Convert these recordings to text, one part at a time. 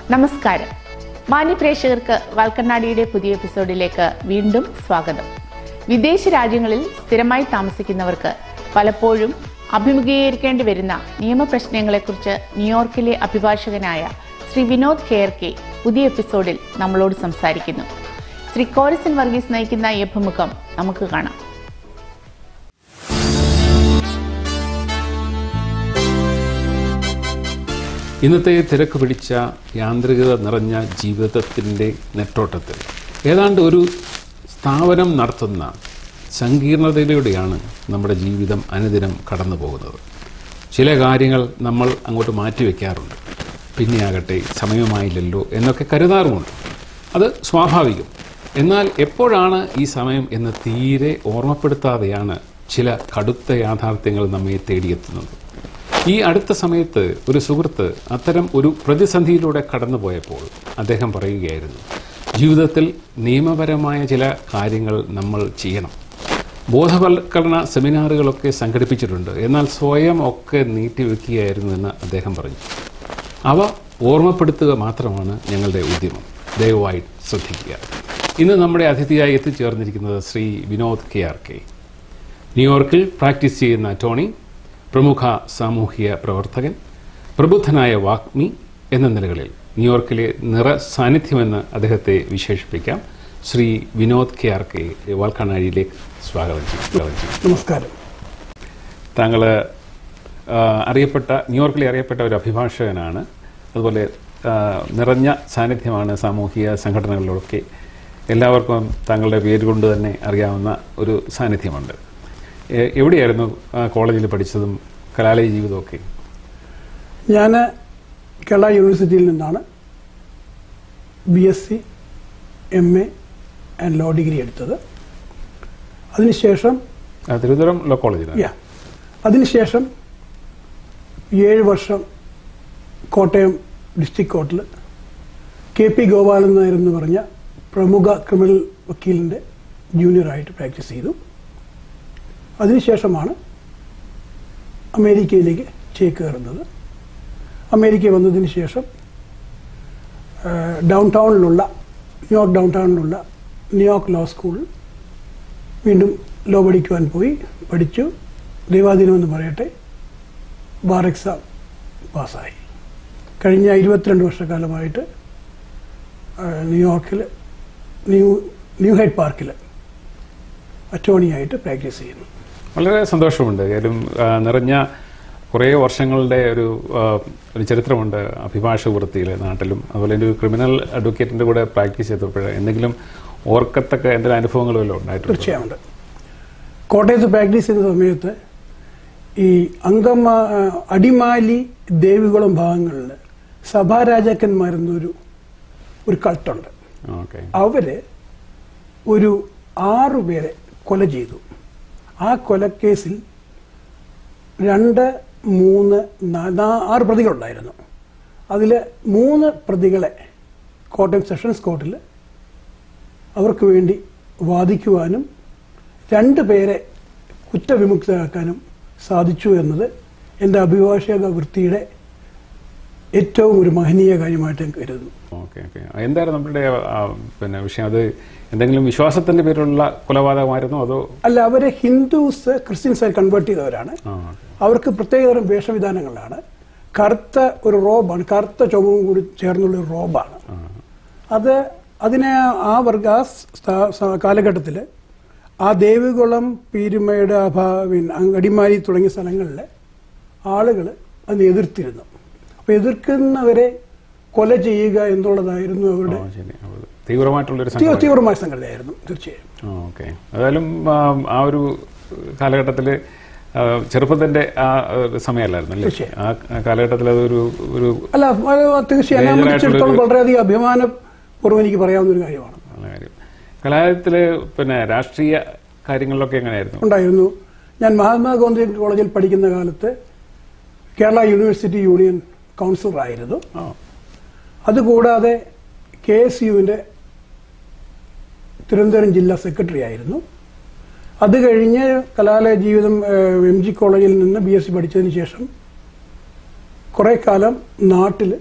നമസ്കാരം മാന്യ പ്രേക്ഷകർക്ക് വാൽക്കണ്ണാടിയുടെ പുതിയ എപ്പിസോഡിലേക്ക് വീണ്ടും സ്വാഗതം വിദേശ രാജ്യങ്ങളിൽ സ്ഥിരമായി താമസിക്കുന്നവർക്ക് പലപ്പോഴും അഭിമുഖീകരിക്കേണ്ടി വരുന്ന നിയമപ്രശ്നങ്ങളെക്കുറിച്ച് ന്യൂയോർക്കിലെ അഭിഭാഷകനായ ശ്രീ വിനോദ് കെയർ കെ പുതിയ എപ്പിസോഡിൽ നമ്മളോട് സംസാരിക്കുന്നു ശ്രീ കോരസൻ വർഗീസ് നയിക്കുന്ന ഈ അഭിമുഖം നമുക്ക് കാണാം ഇന്നത്തെ തിരക്ക് പിടിച്ച യാന്ത്രികത നിറഞ്ഞ ജീവിതത്തിൻ്റെ നെട്ടോട്ടത്തിൽ ഏതാണ്ട് ഒരു സ്ഥാപനം നടത്തുന്ന സങ്കീർണതയിലൂടെയാണ് നമ്മുടെ ജീവിതം അനുദിനം കടന്നു പോകുന്നത് ചില കാര്യങ്ങൾ നമ്മൾ അങ്ങോട്ട് മാറ്റിവെക്കാറുണ്ട് പിന്നെയാകട്ടെ സമയമായില്ലല്ലോ എന്നൊക്കെ കരുതാറുമുണ്ട് അത് സ്വാഭാവികം എന്നാൽ എപ്പോഴാണ് ഈ സമയം എന്ന് തീരെ ഓർമ്മപ്പെടുത്താതെയാണ് ചില കടുത്ത യാഥാർത്ഥ്യങ്ങൾ നമ്മെ തേടിയെത്തുന്നത് ഈ അടുത്ത സമയത്ത് ഒരു സുഹൃത്ത് അത്തരം ഒരു പ്രതിസന്ധിയിലൂടെ കടന്നുപോയപ്പോൾ അദ്ദേഹം പറയുകയായിരുന്നു ജീവിതത്തിൽ നിയമപരമായ ചില കാര്യങ്ങൾ നമ്മൾ ചെയ്യണം ബോധവൽക്കരണ സെമിനാറുകളൊക്കെ സംഘടിപ്പിച്ചിട്ടുണ്ട് എന്നാൽ സ്വയം ഒക്കെ നീട്ടിവെക്കുകയായിരുന്നു എന്ന് അദ്ദേഹം പറഞ്ഞു അവ ഓർമ്മപ്പെടുത്തുക മാത്രമാണ് ഞങ്ങളുടെ ഉദ്യമം ദയവായി ശ്രദ്ധിക്കുക ഇന്ന് നമ്മുടെ അതിഥിയായി എത്തിച്ചേർന്നിരിക്കുന്നത് Sree Vinod K R K ന്യൂയോർക്കിൽ പ്രാക്ടീസ് ചെയ്യുന്ന ടോണി പ്രമുഖ സാമൂഹിക പ്രവർത്തകൻ പ്രബുദ്ധനായ വാഗ്മി എന്ന നിലകളിൽ ന്യൂയോർക്കിലെ നിറ സാന്നിധ്യമെന്ന് അദ്ദേഹത്തെ വിശേഷിപ്പിക്കാം Sree Vinod K R K വാൽക്കണ്ണാടിയിലേക്ക് സ്വാഗതം ചെയ്യും സ്വാഗതം ചെയ്യും നമസ്കാരം താങ്കൾ ആ, അറിയപ്പെട്ട ന്യൂയോർക്കിലെ അറിയപ്പെട്ട ഒരു അഭിഭാഷകനാണ് അതുപോലെ ആ, നിറഞ്ഞ സാന്നിധ്യമാണ് സാമൂഹിക സംഘടനകളിലൊക്കെ എല്ലാവർക്കും താങ്കളുടെ പേര് കൊണ്ട് തന്നെ അറിയാവുന്ന ഒരു സാന്നിധ്യമുണ്ട് എ- എവിടെയായിരുന്നു ആ, കോളേജിൽ പഠിച്ചതും കലാലയ ജീവിതമൊക്കെ ഞാൻ കേരള യൂണിവേഴ്സിറ്റിയിൽ നിന്നാണ് B S C M A and law degree എടുത്തത് അതിനുശേഷം ആ, തിരുവനന്തപുരം ലോ കോളേജിലാണ് യാ അതിനുശേഷം ഏഴ് വർഷം കോട്ടയം ഡിസ്ട്രിക്ട് കോർട്ടിൽ കെ പി ഗോപാലൻ നായർ എന്ന് പറഞ്ഞ പ്രമുഖ ക്രിമിനൽ വക്കീലിൻ്റെ ജൂനിയറായിട്ട് പ്രാക്ടീസ് ചെയ്തു അതിനുശേഷമാണ് അമേരിക്കയിലേക്ക് ചേക്കേറുന്നത് അമേരിക്ക വന്നതിന് ശേഷം ഡൗൺ ടൗണിലുള്ള ന്യൂയോർക്ക് ഡൗൺ ടൗണിലുള്ള ന്യൂയോർക്ക് ലോ സ്കൂളിൽ വീണ്ടും ലോ പഠിക്കുവാൻ പോയി പഠിച്ചു ദൈവാധീനം എന്ന് പറയട്ടെ ബാർ എക്സാം പാസ്സായി കഴിഞ്ഞ ഇരുപത്തിരണ്ട് വർഷക്കാലമായിട്ട് ആ, ന്യൂയോർക്കിൽ ന്യൂ ന്യൂ ഹൈഡ് പാർക്കിൽ അറ്റോർണിയായിട്ട് പ്രാക്ടീസ് ചെയ്യുന്നു വളരെ സന്തോഷമുണ്ട് കാര്യം ആ, നിറഞ്ഞ കുറേ വർഷങ്ങളുടെ ഒരു ആ, ഒരു ചരിത്രമുണ്ട് അഭിഭാഷക വൃത്തിയിൽ നാട്ടിലും അതുപോലെ എൻ്റെ ഒരു ക്രിമിനൽ അഡ്വക്കേറ്റിൻ്റെ കൂടെ പ്രാക്ടീസ് ചെയ്തപ്പോൾ എന്തെങ്കിലും ഓർക്കത്തക്ക എന്തെങ്കിലും അനുഭവങ്ങൾ വല്ലതും ഉണ്ടായിട്ടുണ്ട് തീർച്ചയായും ഉണ്ട് കോട്ടയത്ത് പ്രാക്ടീസ് ചെയ്ത സമയത്ത് ഈ അങ്കമാ അടിമാലി ദേവികുളം ഭാഗങ്ങളിൽ സഭാരാജാക്കന്മാരെന്നൊരു ഒരു കൾട്ടുണ്ട് ഓക്കെ അവര് ഒരു ആറു പേരെ കൊല ചെയ്തു ആ കൊലക്കേസിൽ രണ്ട് മൂന്ന് നാ- നാ- ആറ് പ്രതികളുണ്ടായിരുന്നു അതിൽ മൂന്ന് പ്രതികളെ കോട്ടയം സെഷൻസ് കോർട്ടിൽ അവർക്ക് വേണ്ടി വാദിക്കുവാനും രണ്ട് പേരെ കുറ്റവിമുക്തരാക്കാനും സാധിച്ചു എന്നത് എൻ്റെ അഭിഭാഷക വൃത്തിയുടെ ഏറ്റവും ഒരു മഹനീയ കാര്യമായിട്ട് ഞാൻ കരുതുന്നു ഓക്കെ ഓക്കെ എന്തായിരുന്നു നമ്മുടെ ആ, പിന്നെ വിഷയം അത് എന്തെങ്കിലും വിശ്വാസത്തിന്റെ പേരിലുള്ള കൊലപാതകമായിരുന്നോ അതോ അല്ല അവരെ ഹിന്ദുസ് ക്രിസ്ത്യൻസായി കൺവേർട്ട് ചെയ്തവരാണ് ആ ഓക്കെ അവർക്ക് പ്രത്യേകതരം വേഷവിധാനങ്ങളാണ് കറുത്ത ഒരു റോബാണ് കറുത്ത ചുമവും കൂടി ചേർന്നുള്ള ഒരു റോബാണ് അത് അതിനെ ആ വർഗ ആ സ്ഥാ- സ- കാലഘട്ടത്തിൽ ആ ദേവികുളം പീരുമയുടെ ആ ഭാ- പിന്നെ അങ് അടിമാലി തുടങ്ങിയ സ്ഥലങ്ങളിൽ ആളുകൾ അതിനെ എതിർത്തിരുന്നു അപ്പോൾ എതിർക്കുന്നവരെ കൊല ചെയ്യുക എന്നുള്ളതായിരുന്നു അവരുടെ ഓ, ശരി അപ്പോൾ തീവ്രമായിട്ടുള്ളൊരു തീവ്ര- സംഘം തീവ്രമായ സംഘടനയായിരുന്നു തീർച്ചയായും ഓക്കെ ഏതായാലും ആ, ആ ഒരു കാലഘട്ടത്തിൽ ചെറുപ്പത്തിന്റെ ആ ഒരു സമയമല്ലായിരുന്നു അല്ലേ തീർച്ചയായും. ആ കാലഘട്ടത്തിൽ അതൊരു ഒരു അല്ല അത് തീർച്ചയായും എന്നെ Major സംബന്ധിച്ചിടത്തോളം ആയിട്ടുള്ളൊരു- വളരെയധികം അഭിമാനപൂർവ്വം എനിക്ക് പറയാവുന്ന ഒരു കാര്യമാണ് നല്ല കാര്യം കലാലയത്തില് പിന്നെ രാഷ്ട്രീയ കാര്യങ്ങളിലൊക്കെ എങ്ങനെയായിരുന്നു ഉണ്ടായിരുന്നു ഞാൻ മഹാത്മാഗാന്ധി കോളേജിൽ പഠിക്കുന്ന കാലത്ത് കേരള യൂണിവേഴ്സിറ്റി യൂണിയൻ കൗൺസിലറായിരുന്നു ആ അതുകൂടാതെ കെ എസ് യുവിൻ്റെ തിരുവനന്തപുരം ജില്ലാ സെക്രട്ടറി ആയിരുന്നു അത് കഴിഞ്ഞ് കലാലയ ജീവിതം ഏഹ്, എം ജി കോളേജിൽ നിന്ന് ബി എസ് സി പഠിച്ചതിന് ശേഷം കുറേ കാലം നാട്ടിൽ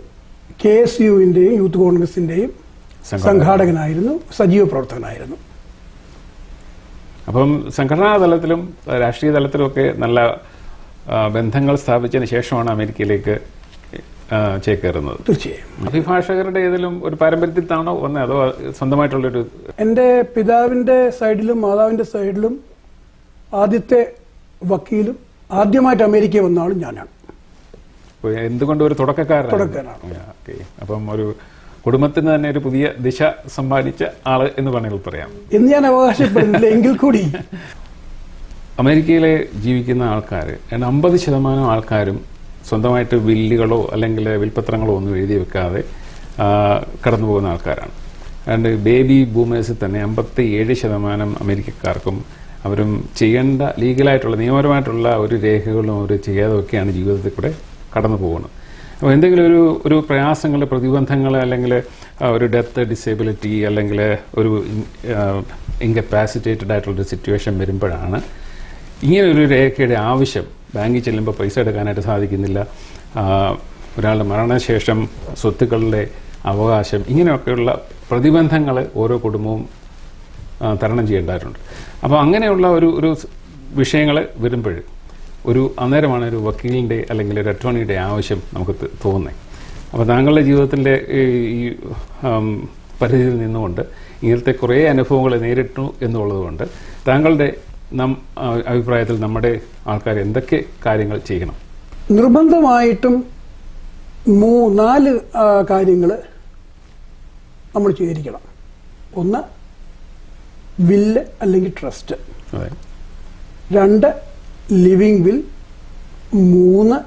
കെ എസ് യുവിൻ്റെയും യൂത്ത് കോൺഗ്രസിൻ്റെയും സംഘാടകൻ. സംഘാടകനായിരുന്നു സജീവ പ്രവർത്തകനായിരുന്നു അപ്പം സംഘടനാ തലത്തിലും ആ, രാഷ്ട്രീയ തലത്തിലും ഒക്കെ നല്ല ആ, ബന്ധങ്ങൾ സ്ഥാപിച്ചതിന് ശേഷമാണ് അമേരിക്കയിലേക്ക് ആ, ചേക്കേറുന്നത് തീർച്ചയായും അഭിഭാഷകരുടെ ഏതെങ്കിലും ഒരു പാരമ്പര്യത്തിലാണോ വന്നത് അതോ സ്വന്തമായിട്ടുള്ളൊരു എൻ്റെ പിതാവിൻ്റെ സൈഡിലും മാതാവിൻ്റെ സൈഡിലും ആദ്യത്തെ വക്കീലും ആദ്യമായിട്ട് അമേരിക്ക വന്ന ആളും ഞാനാണ് എന്തുകൊണ്ട് ഒരു തുടക്കക്കാരനാണ് തുടക്കക്കാരനാണ്. ഓക്കെ അപ്പം ഒരു കുടുംബത്തിന് തന്നെ ഒരു പുതിയ ദിശ സമ്മാനിച്ച ആള് എന്ന് വേണമെങ്കിൽ പറയാം എന്ന് ഞാൻ അവകാശപ്പെടുന്നില്ല എങ്കിൽ കൂടി അമേരിക്കയിലെ ജീവിക്കുന്ന ആൾക്കാർ അമ്പത് ശതമാനം ആൾക്കാരും സ്വന്തമായിട്ട് വില്ലുകളോ അല്ലെങ്കിൽ വിൽപത്രങ്ങളോ ഒന്നും എഴുതി വെക്കാതെ ആ, കടന്നു പോകുന്ന ആൾക്കാരാണ് അതുകൊണ്ട് ബേബി ബൂമേഴ്സിൽ തന്നെ അമ്പത്തി ഏഴ് ശതമാനം അമേരിക്കക്കാർക്കും അവരും ചെയ്യേണ്ട ലീഗലായിട്ടുള്ള നിയമപരമായിട്ടുള്ള ഒരു രേഖകളും അവർ ചെയ്യാതെ ഒക്കെയാണ് ജീവിതത്തിൽ കൂടെ കടന്നു പോകുന്നത് അപ്പോൾ എന്തെങ്കിലും ഒരു ഒരു പ്രയാസങ്ങൾ പ്രതിബന്ധങ്ങൾ അല്ലെങ്കിൽ ആ, ഒരു ഡെത്ത് ഡിസേബിലിറ്റി അല്ലെങ്കിൽ ഒരു ഇൻകപ്പാസിറ്റേറ്റഡ് ആയിട്ടുള്ളൊരു സിറ്റുവേഷൻ വരുമ്പോഴാണ് ഇങ്ങനെ ഒരു രേഖയുടെ ആവശ്യം ബാങ്കിൽ ചെല്ലുമ്പോൾ പൈസ എടുക്കാനായിട്ട് സാധിക്കുന്നില്ല ആ, ഒരാളുടെ മരണശേഷം സ്വത്തുക്കളുടെ അവകാശം ഇങ്ങനെയൊക്കെയുള്ള പ്രതിബന്ധങ്ങൾ ഓരോ കുടുംബവും ആ, തരണം ചെയ്യേണ്ടതായിട്ടുണ്ട് അപ്പോൾ അങ്ങനെയുള്ള ഒരു ഒരു വിഷയങ്ങൾ വരുമ്പോൾ ഒരു അന്നേരമാണ് ഒരു വക്കീലിൻ്റെ അല്ലെങ്കിൽ ഒരു അറ്റോർണിയുടെ ആവശ്യം നമുക്ക് ത- തോന്നുന്നത് അപ്പോൾ താങ്കളുടെ ജീവിതത്തിൻ്റെ ഈ ഈ, ആം, പരിധിയിൽ നിന്നുകൊണ്ട് ഇങ്ങനത്തെ കുറേ അനുഭവങ്ങൾ നേരിട്ടു എന്നുള്ളതുകൊണ്ട് താങ്കളുടെ നം ആ, അഭിപ്രായത്തിൽ നമ്മുടെ ആൾക്കാർ എന്തൊക്കെ കാര്യങ്ങൾ ചെയ്യണം നിർബന്ധമായിട്ടും മൂ നാല് കാര്യങ്ങൾ നമ്മൾ ചെയ്തിരിക്കണം ഒന്ന് വില്ല് അല്ലെങ്കിൽ ട്രസ്റ്റ് അതെ രണ്ട് ലിവിങ് വിൽ മൂന്ന്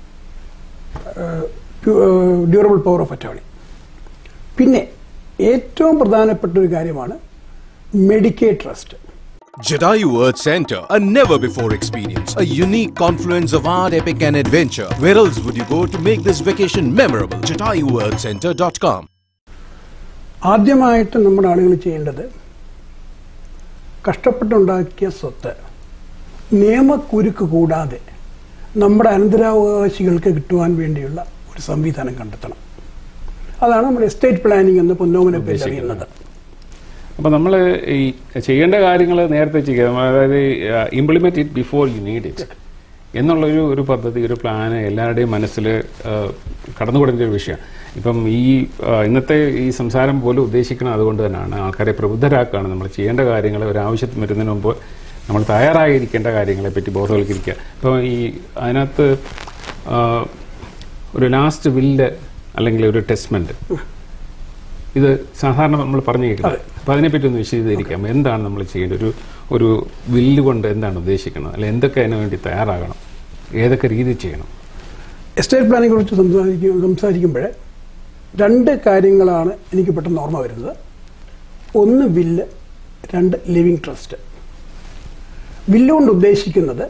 ഡ്യൂറബിൾ പവർ ഓഫ് അറ്റോർണി പിന്നെ ഏറ്റവും പ്രധാനപ്പെട്ട ഒരു കാര്യമാണ് Medicaid trust Jadayu Earth Center, a never before experience, a unique confluence of art, epic, and adventure. Where else would you go to make this vacation memorable? JadayuEarthCenter.com. ആദ്യമായിട്ട് നമ്മുടെ ആളുകൾ ചെയ്യേണ്ടത് കഷ്ടപ്പെട്ടുണ്ടാക്കിയ സ്വത്ത് നിയമക്കുരുക്ക് കൂടാതെ നമ്മുടെ അനന്തരാവകാശികൾക്ക് കിട്ടുവാൻ വേണ്ടിയുള്ള ഒരു സംവിധാനം കണ്ടെത്തണം അതാണ് നമ്മുടെ എസ്റ്റേറ്റ് പ്ലാനിംഗ് എന്ന് പൊന്നോമനെ പേര് അറിയുന്നത് അപ്പോൾ നമ്മൾ ഈ ചെയ്യേണ്ട കാര്യങ്ങൾ നേരത്തെ ചെയ്യുക നമ്മ- അതായത് implement it before you need it എന്നുള്ളൊരു ഒരു പദ്ധതി ഒരു പ്ലാന് എല്ലാവരുടെയും മനസ്സിൽ കടന്നുകൂടേണ്ട ഒരു വിഷയമാണ് ഇപ്പം ഈ ആ, ഇന്നത്തെ ഈ സംസാരം പോലും ഉദ്ദേശിക്കുന്നത് അതുകൊണ്ട് തന്നെയാണ് ആൾക്കാരെ പ്രബുദ്ധരാക്കുകയാണ് നമ്മൾ ചെയ്യേണ്ട കാര്യങ്ങൾ ഒരു ആവശ്യത്തിന് വരുന്നതിന് മുമ്പ് നമ്മൾ തയ്യാറായിരിക്കേണ്ട കാര്യങ്ങളെ പറ്റി ബോധവൽക്കരിക്കുക ഇപ്പോൾ ഈ അതിനകത്ത് ആ, ഒരു ലാസ്റ്റ് വില്ല് അല്ലെങ്കിൽ ഒരു ടെസ്റ്റ്മെന്റ് ഇത് സാധാരണ നമ്മൾ പറഞ്ഞു കേൾക്കുന്നത് അപ്പോൾ അതിനെപ്പറ്റി ഒന്ന് വിശദീകരിക്കാം എന്താണ് നമ്മൾ ചെയ്യേണ്ടത് ഒരു ഒരു വില്ല് കൊണ്ട് എന്താണ് ഉദ്ദേശിക്കുന്നത് അല്ലെ എന്തൊക്കെ അതിനു വേണ്ടി തയ്യാറാകണം ഏതൊക്കെ രീതി ചെയ്യണം എസ്റ്റേറ്റ് പ്ലാനിംഗ് കുറിച്ച് സംസാരിക്കും സംസാരിക്കുമ്പോൾ രണ്ട് കാര്യങ്ങളാണ് എനിക്ക് പെട്ടെന്ന് ഓർമ്മ വരുന്നത് ഒന്ന് വില്ല് രണ്ട് ലിവിങ് ട്രസ്റ്റ് വില്ല് കൊണ്ട് ഉദ്ദേശിക്കുന്നത്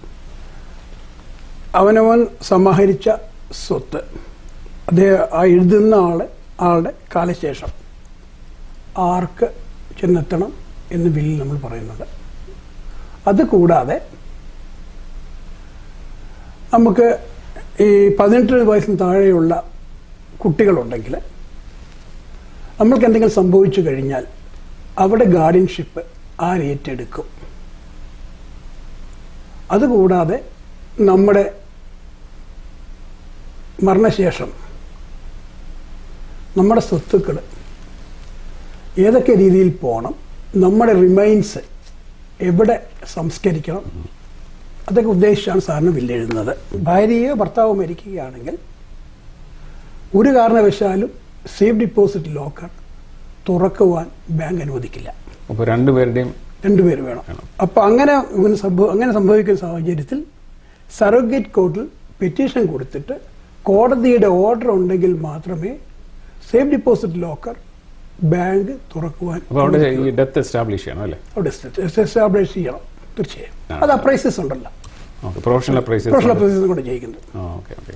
അവനവൻ സമാഹരിച്ച സ്വത്ത് അദ്ദേഹം ആ എഴുതുന്ന ആള് ആളുടെ കാലശേഷം ആർക്ക് ചെന്നെത്തണം എന്ന് ബില്ലിൽ നമ്മൾ പറയുന്നത് അതുകൂടാതെ നമുക്ക് ഈ പതിനെട്ട് വയസ്സിന് താഴെയുള്ള കുട്ടികളുണ്ടെങ്കിൽ നമ്മൾക്ക് എന്തെങ്കിലും സംഭവിച്ചു കഴിഞ്ഞാൽ അവിടെ ഗാർഡിയൻഷിപ്പ് ആര് ഏറ്റെടുക്കും അതുകൂടാതെ നമ്മുടെ മരണശേഷം നമ്മുടെ സ്വത്തുക്കൾ ഏതൊക്കെ രീതിയിൽ പോകണം നമ്മുടെ റിമൈൻസ് എവിടെ സംസ്കരിക്കണം അതൊക്കെ ഉദ്ദേശിച്ചാണ് സാറിന് ബില്ലെഴുതുന്നത് ഭാര്യയോ ഭർത്താവോ മരിക്കുകയാണെങ്കിൽ ഒരു കാരണവശാലും സേഫ് ഡിപ്പോസിറ്റ് ലോക്കർ തുറക്കുവാൻ ബാങ്ക് അനുവദിക്കില്ല അപ്പോൾ രണ്ടുപേരുടെയും രണ്ടുപേര് വേണം അപ്പൊ അങ്ങനെ ഇങ്ങനെ സംഭവം അങ്ങനെ സംഭവിക്കുന്ന സാഹചര്യത്തിൽ സറോഗേറ്റ് കോർട്ടിൽ പെറ്റീഷൻ കൊടുത്തിട്ട് കോടതിയുടെ ഓർഡർ ഉണ്ടെങ്കിൽ മാത്രമേ സേഫ് ഡിപ്പോസിറ്റ് ലോക്കർ ബാങ്ക് തുറക്കുവാൻ അപ്പോൾ അവിടെ ഈ ഡെത്ത് എസ്റ്റാബ്ലിഷ് ചെയ്യണം അല്ലേ അവിടെ എസ്റ്റാബ്ലിഷ് ചെയ്യണം തീർച്ചയായും അത് അപ്രൈസസ് ഉണ്ടല്ലോ ഓക്കെ പ്രൊഫഷണൽ പ്രൊഫഷണൽ പ്രൈസസ് അപ്രൈസസ് കൂടെ ചെയ്യിക്കുന്നത് ഓക്കെ ഓക്കെ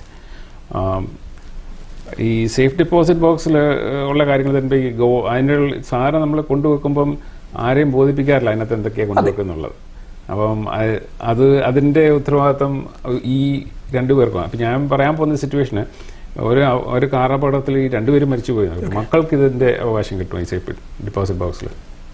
ഈ സേഫ് ഡിപ്പോസിറ്റ് ബോക്സിൽ ഉള്ള കാര്യങ്ങൾ തന്നെ ഈ ഗോ അതിൻ്റെ സാധനം നമ്മൾ കൊണ്ടുവെക്കുമ്പം ആരെയും ബോധിപ്പിക്കാറില്ല അതിനകത്ത് എന്തൊക്കെയാണ് കൊണ്ടുവെക്കുന്നുള്ളത് അപ്പം അത് അത് അതിൻ്റെ ഉത്തരവാദിത്വം ഈ രണ്ടുപേർക്കും അപ്പം ഞാൻ പറയാൻ പോകുന്ന സിറ്റുവേഷന് ഒരു ഒരു കാർ അപകടത്തിൽ ഈ രണ്ടുപേരും മരിച്ചു പോയി മക്കൾക്ക് ഇതിന്റെ അവകാശം കിട്ടും ഈ സേഫ് ഡിപ്പോസിറ്റ് ബോക്സിൽ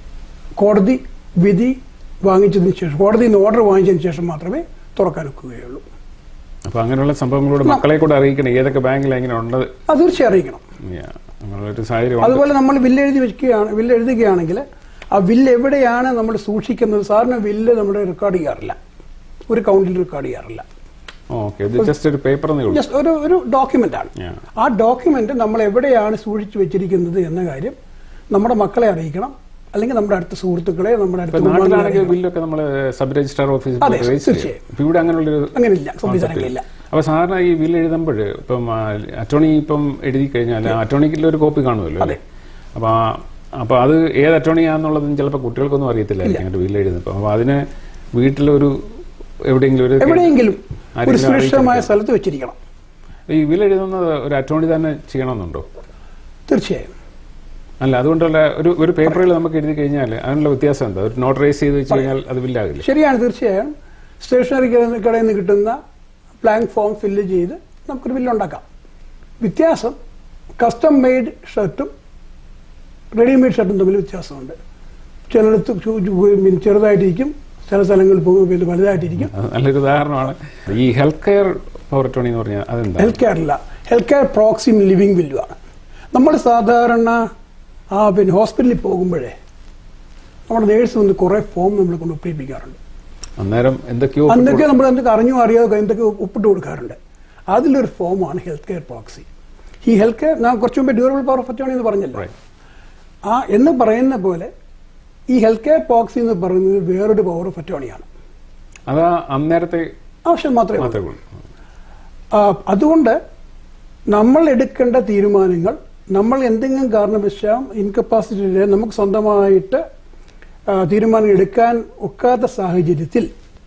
കോടതി വിധി വാങ്ങിച്ചതിന് ശേഷം കോടതിയിൽ നിന്ന് ഓർഡർ വാങ്ങിച്ചതിന് ശേഷം മാത്രമേ തുറക്കാൻ ഒക്കുകയുള്ളൂ അപ്പൊ അങ്ങനെയുള്ള സംഭവങ്ങളോട് മക്കളെ കൂടെ അറിയിക്കണം ഏതൊക്കെ ബാങ്കിൽ എങ്ങനെ ഉണ്ട് അത് തീർച്ചയായും അറിയിക്കണം Yeah. അങ്ങനെയുള്ള ഒരു സാഹചര്യം ഉണ്ട്. അതുപോലെ നമ്മൾ വില്ല് എഴുതി വെക്കുകയാണ് വില്ല് എഴുതുകയാണെങ്കിൽ ആ വില്ല് എവിടെയാണ് നമ്മൾ സൂക്ഷിക്കുന്നത് സാറിന് വില്ല് നമ്മൾ റെക്കോർഡ് ചെയ്യാറില്ല ഒരു കൗണ്ടിൽ റെക്കോർഡ് ചെയ്യാറില്ല ഓക്കെ ഇത് ജസ്റ്റ് ഒരു പേപ്പർ എന്നേ ഉള്ളൂ ജസ്റ്റ് ഒരു ഒരു ഡോക്യുമെന്റ് ആണ് Yeah. ആ ഡോക്യുമെന്റ് നമ്മൾ എവിടെയാണ് സൂക്ഷിച്ചു വെച്ചിരിക്കുന്നത് എന്ന കാര്യം നമ്മുടെ മക്കളെ അറിയിക്കണം അല്ലെങ്കിൽ നമ്മുടെ അടുത്ത സുഹൃത്തുക്കളെ നമ്മുടെ ഇപ്പൊ അടുത്ത കുടുംബാംഗങ്ങളെ നാട്ടിലാണെങ്കിൽ അറിയിക്കണം. ബില്ലൊക്കെ നമ്മൾ സബ് രജിസ്ട്രാർ ഓഫീസിൽ അതെ, പോയി രജിസ്റ്റർ ചെയ്യും തീർച്ചയായും. ഇപ്പൊ ഇവിടെ അങ്ങനെയുള്ളൊരു അങ്ങനെയില്ല concept സംവിധാനങ്ങളില്ല ഇല്ല. അപ്പൊ സാറിന് ഈ ബില്ല് എഴുതുമ്പോൾ ഇപ്പം അറ്റോർണി ഇപ്പം എഴുതി കഴിഞ്ഞാൽ അറ്റോർണിക്കിൽ ഒരു കോപ്പി കാണുമല്ലോ അല്ലേ അപ്പൊ ആ- അപ്പൊ അത് ഏത് അറ്റോർണിയാന്നുള്ളതും ചിലപ്പോൾ കുട്ടികൾക്കൊന്നും അറിയത്തില്ലായിരിക്കും അങ്ങനെ ബില്ല് എഴുതുമ്പോൾ അപ്പൊ അതിന് വീട്ടിലൊരു എവിടെയെങ്കിലും ഒരു എവിടെയെങ്കിലും ഒരു ആരെങ്കിലും സുരക്ഷിതമായ അറിയിച്ചിരിക്കണം. സ്ഥലത്ത് വെച്ചിരിക്കണം ഈ ബില്ല് എഴുതുന്നത് ഒരു അറ്റോർണി തന്നെ ചെയ്യണമെന്നുണ്ടോ തീർച്ചയായും അല്ല അതുകൊണ്ടുള്ള ഒരു ഒരു പേപ്പറിൽ നമുക്ക് എഴുതി കഴിഞ്ഞാൽ അതിനുള്ള വ്യത്യാസം എന്താ ഒരു നോട്ടറൈസ് ചെയ്ത് വെച്ച് കഴിഞ്ഞാൽ അത് ബില്ലാകില്ല ശരിയാണ് തീർച്ചയായും സ്റ്റേഷനറി കടയിൽ നിന്ന് കിട്ടുന്ന പ്ലാങ്ക് ഫോം ഫില്ല് ചെയ്ത് നമുക്കൊരു ബില്ലുണ്ടാക്കാം വ്യത്യാസം കസ്റ്റം മെയ്ഡ് ഷർട്ടും റെഡിമെയ്ഡ് ഷർട്ടും തമ്മിൽ വ്യത്യാസമുണ്ട് ചിലയിടത്ത് ചു- ചു- പിന്നെ ചെറുതായിട്ടിരിക്കും ചില സ്ഥലങ്ങളിൽ പോകുമ്പോൾ ഇത് വലുതായിട്ടിരിക്കും അത് നല്ലൊരു ഉദാഹരണമാണ് ഈ ഹെൽത്ത് കെയർ പവർ അറ്റോർണി എന്ന് പറഞ്ഞാൽ അതെന്താ ഹെൽത്ത് കെയറില്ല ഹെൽത്ത് കെയർ പ്രോക്സിം ലിവിങ് വില്ലുവാണ് നമ്മൾ സാധാരണ ആ പിന്നെ ഹോസ്പിറ്റലിൽ പോകുമ്പോഴേ നമ്മുടെ നേഴ്സ് വന്ന് കുറേ ഫോം നമ്മൾ കൊണ്ട് ഒപ്പിടിപ്പിക്കാറുണ്ട് അന്നേരം എന്തൊക്കെയോ എന്തൊക്കെ നമ്മൾ എന്തൊക്കെ അറിഞ്ഞോ അറിയാതെ എന്തൊക്കെ ഒപ്പിട്ട് കൊടുക്കാറുണ്ട് അതിലൊരു ഫോമാണ് ഹെൽത്ത് കെയർ പ്രോക്സി ഈ ഹെൽത്ത് കെയർ ഞാൻ കുറച്ച് മുമ്പ് ഡ്യൂറബിൾ പവർ ഓഫ് അറ്റോർണി എന്ന് പറഞ്ഞല്ലോ Right. ആ എന്ന് പറയുന്ന പോലെ ഈ ഹെൽത്ത് കെയർ പ്രോക്സി എന്ന് പറയുന്നത് വേറൊരു പവർ ഓഫ് അറ്റോർണിയാണ് അതാ അന്നേരത്തെ ആവശ്യം മാത്രമേ ഉള്ളൂ മാത്രമേ ഉള്ളൂ ആ, അതുകൊണ്ട് നമ്മൾ എടുക്കേണ്ട തീരുമാനങ്ങൾ നമ്മൾ എന്തെങ്കിലും കാരണവശാൽ ഇൻകപ്പാസിറ്റി നമുക്ക് സ്വന്തമായിട്ട് ആ, തീരുമാനം എടുക്കാൻ ഒക്കാത്ത സാഹചര്യത്തിൽ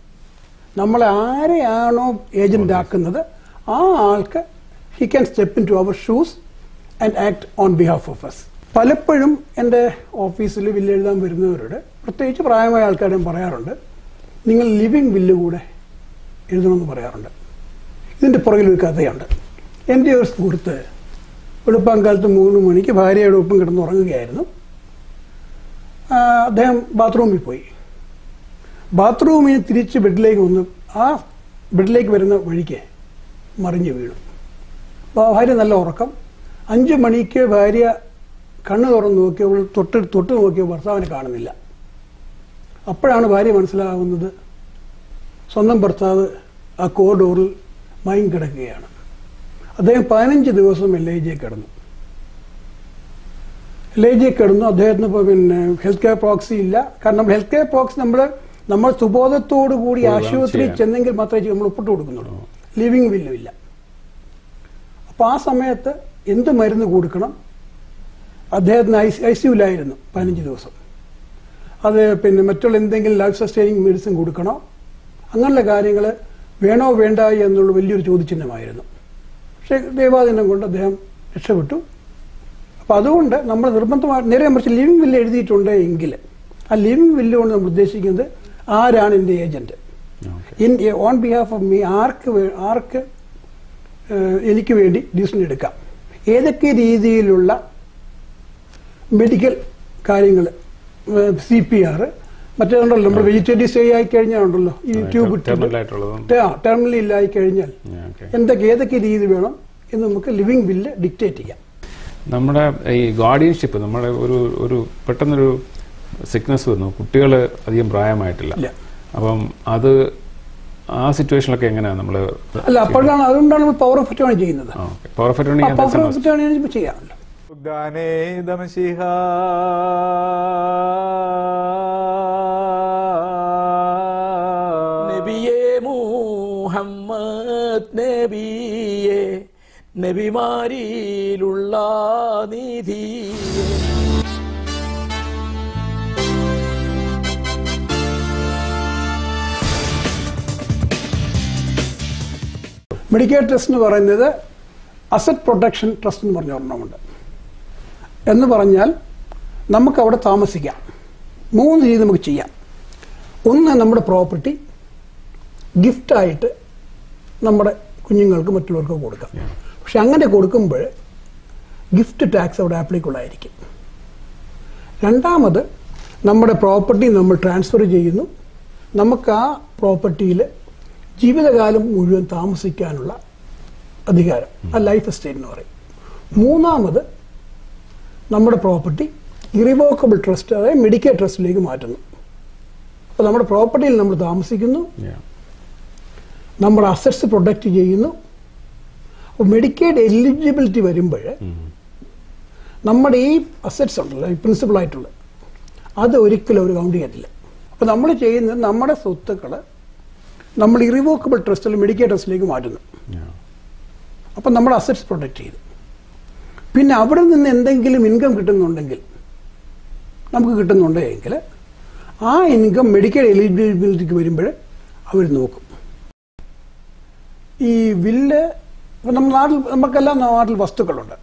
നമ്മൾ ആരെയാണോ ഏജന്റ് ആക്കുന്നത് ആ ആൾക്ക് he can step in to അവർ shoes and act on behalf of us പലപ്പോഴും എൻ്റെ ഓഫീസിൽ ബില്ല് എഴുതാൻ വരുന്നവരോട് പ്രത്യേകിച്ച് പ്രായമായ ആൾക്കാരും പറയാറുണ്ട് നിങ്ങൾ ലിവിങ് ബില്ല് കൂടെ എഴുതണമെന്ന് പറയാറുണ്ട് ഇതിൻ്റെ പുറകിൽ ഒരു കഥയുണ്ട് എൻ്റെ ഒരു സുഹൃത്ത് വെളുപ്പാങ്കാലത്ത് മൂന്ന് മണിക്ക് ഭാര്യയുടെ ഒപ്പം കിടന്ന് ഉറങ്ങുകയായിരുന്നു ആ, അദ്ദേഹം ബാത്റൂമിൽ പോയി ബാത്റൂമിൽ തിരിച്ച് ബെഡിലേക്ക് വന്ന് ആ ബെഡിലേക്ക് വരുന്ന വഴിക്ക് മറിഞ്ഞു വീണു അപ്പോൾ ഭാര്യ നല്ല ഉറക്കം അഞ്ച് മണിക്ക് ഭാര്യ കണ്ണ് തുറന്ന് നോക്കിയപ്പോൾ തൊട്ട് തൊട്ട് നോക്കിയ ഭർത്താവിനെ കാണുന്നില്ല അപ്പോഴാണ് ഭാര്യ മനസ്സിലാകുന്നത് സ്വന്തം ഭർത്താവ് ആ കോറിഡോറിൽ മയം കിടക്കുകയാണ് അദ്ദേഹം പതിനഞ്ച് ദിവസം എൽ ഐ ജി കിടന്നു എൽ ഐ ജി കിടന്നു അദ്ദേഹത്തിന് ഇപ്പോൾ പിന്നെ ഹെൽത്ത് കെയർ പ്രോക്സി ഇല്ല കാരണം ഹെൽത്ത് കെയർ പ്രോക്സി നമ്മൾ നമ്മൾ സുബോധത്തോടു കൂടി പോയി വേണം ആശുപത്രിയിൽ ചെയ്യാൻ. ചെന്നെങ്കിൽ മാത്രമേ നമ്മൾ ഒപ്പിട്ട് കൊടുക്കുന്നുള്ളൂ ലിവിങ് വില്ലും ഇല്ല അപ്പോൾ ആ സമയത്ത് എന്ത് മരുന്ന് കൊടുക്കണം അദ്ദേഹത്തിന് ഐ ഐ സിയുലായിരുന്നു പതിനഞ്ച് ദിവസം അത് പിന്നെ മറ്റുള്ള എന്തെങ്കിലും ലൈഫ് സസ്റ്റൈനിങ് മെഡിസിൻ കൊടുക്കണോ അങ്ങനെയുള്ള കാര്യങ്ങൾ വേണോ വേണ്ട എന്നുള്ള വലിയൊരു ചോദ്യചിഹ്നമായിരുന്നു പക്ഷേ ദൈവാധീനം കൊണ്ട് അദ്ദേഹം രക്ഷപ്പെട്ടു അപ്പോൾ അതുകൊണ്ട് നമ്മൾ നിർബന്ധമായി നേരെ മറിച്ച് ലിവിങ് വില്ല് എഴുതിയിട്ടുണ്ട് എങ്കിൽ ആ ലിവിങ് വില്ല് കൊണ്ട് നമ്മൾ ഉദ്ദേശിക്കുന്നത് ആരാണ് എൻ്റെ agent in on behalf of me ആർക്ക് വേ- ആർക്ക് ഏഹ്, എനിക്ക് വേണ്ടി ഡിസിഷൻ എടുക്കാം ഏതൊക്കെ രീതിയിലുള്ള മെഡിക്കൽ കാര്യങ്ങൾ സി പി ആർ മറ്റേതുണ്ടല്ലോ നമ്മൾ വെജിറ്റേറിയൻ സ്റ്റേ ആയി കഴിഞ്ഞാൽ ഉണ്ടല്ലോ ഈ ട്യൂബ് terminal ആയിട്ടുള്ളതും ടെർമിനൽ ഇല്ലായി കഴിഞ്ഞാൽ Yeah, okay. എന്തൊക്കെ ഏതൊക്കെ രീതി വേണം എന്ന് നമുക്ക് ലിവിങ് ബില്ല് ഡിക്റ്റേറ്റ് ചെയ്യാം നമ്മുടെ ഈ ഗാർഡിയൻഷിപ്പ് നമ്മുടെ ഒരു ഒരു പെട്ടെന്നൊരു സിക്നസ് വന്നു കുട്ടികൾ അധികം പ്രായമായിട്ടില്ല ഇല്ല. അപ്പം അത് ആ സിറ്റുവേഷനിലൊക്കെ എങ്ങനെയാണ് നമ്മൾ അല്ല അപ്പോഴാണ് അതുകൊണ്ടാണ് നമ്മൾ പവർ ഓഫ് അറ്റോണി ചെയ്യുന്നത് power of attorney power of attorney ചെയ്യാമല്ലോ ഉദ്ദാനേ ദമശിഹ നബിയേ മുഹമ്മദ് നബിയേ നബിമാരിയിലുള്ള നിധിയേ മെഡിക്കെയർ ട്രസ്റ്റ് എന്ന് പറയുന്നത് അസറ്റ് പ്രൊട്ടക്ഷൻ ട്രസ്റ്റ് എന്ന് പറഞ്ഞ ഒരെണ്ണമുണ്ട് എന്ന് പറഞ്ഞാൽ നമുക്ക് അവിടെ താമസിക്കാം മൂന്ന് രീതി നമുക്ക് ചെയ്യാം ഒന്ന് നമ്മുടെ പ്രോപ്പർട്ടി ഗിഫ്റ്റായിട്ട് നമ്മുടെ കുഞ്ഞുങ്ങൾക്ക് മറ്റുള്ളവർക്ക് കൊടുക്കാം പക്ഷെ അങ്ങനെ കൊടുക്കുമ്പോൾ ഗിഫ്റ്റ് ടാക്സ് അവിടെ ആപ്ലിക്കബിൾ ആയിരിക്കും രണ്ടാമത് നമ്മുടെ പ്രോപ്പർട്ടി നമ്മൾ ട്രാൻസ്ഫർ ചെയ്യുന്നു നമുക്ക് ആ പ്രോപ്പർട്ടിയിൽ ജീവിതകാലം മുഴുവൻ താമസിക്കാനുള്ള അധികാരം ആ ലൈഫ് എസ്റ്റേറ്റ് എന്ന് പറയും മൂന്നാമത് നമ്മുടെ പ്രോപ്പർട്ടി ഇറിവോക്കബിൾ ട്രസ്റ്റ് അതായത് മെഡിക്കൽ ട്രസ്റ്റിലേക്ക് മാറ്റുന്നു അപ്പോൾ നമ്മുടെ പ്രോപ്പർട്ടിയിൽ നമ്മൾ താമസിക്കുന്നു Yeah. നമ്മുടെ അസറ്റ്സ് പ്രൊട്ടക്റ്റ് ചെയ്യുന്നു അപ്പോൾ മെഡിക്കേഡ് എലിജിബിലിറ്റി വരുമ്പോൾ നമ്മുടെ ഈ അസറ്റ്സ് ഉണ്ടല്ലോ ഈ പ്രിൻസിപ്പൾ ആയിട്ടുള്ള അത് ഒരിക്കലും അവർ കൗണ്ട് ചെയ്യത്തില്ല അപ്പോൾ നമ്മൾ ചെയ്യുന്നത് നമ്മുടെ സ്വത്തുക്കൾ നമ്മൾ ഇറിവോക്കബിൾ ട്രസ്റ്റിൽ മെഡിക്കൽ ട്രസ്റ്റിലേക്ക് മാറ്റുന്നു Yeah. അപ്പം നമ്മുടെ അസറ്റ്സ് പ്രൊട്ടക്റ്റ് ചെയ്തു പിന്നെ അവിടെ നിന്ന് എന്തെങ്കിലും ഇൻകം കിട്ടുന്നുണ്ടെങ്കിൽ നമുക്ക് കിട്ടുന്നുണ്ടെങ്കിൽ ആ ഇൻകം മെഡിക്കൽ എലിജിബിലിറ്റിക്ക് വരുമ്പോൾ അവർ നോക്കും ഈ വില്ല് ഇപ്പം നമ്മുടെ നാട്ടിൽ നമുക്കെല്ലാം നാട്ടിൽ വസ്തുക്കളുണ്ട്